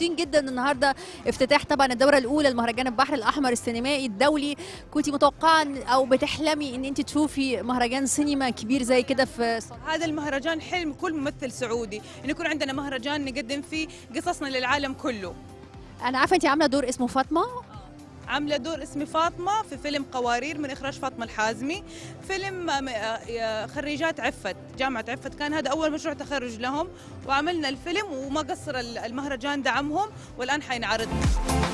مبسوطين جدا النهارده افتتاح طبعا الدوره الاولى لمهرجان البحر الاحمر السينمائي الدولي كنت متوقعه إن- او بتحلمي ان انت تشوفي مهرجان سينما كبير زي كده في صالة هذا المهرجان حلم كل ممثل سعودي انه يكون عندنا مهرجان نقدم فيه قصصنا للعالم كله انا عارفه انت عامله دور اسمه فاطمه عامله دور اسمي فاطمه في فيلم قوارير من اخراج فاطمه الحازمي فيلم آم، آه، خريجات عفت جامعه عفت كان هذا اول مشروع تخرج لهم وعملنا الفيلم وما قصر المهرجان دعمهم والان حينعرض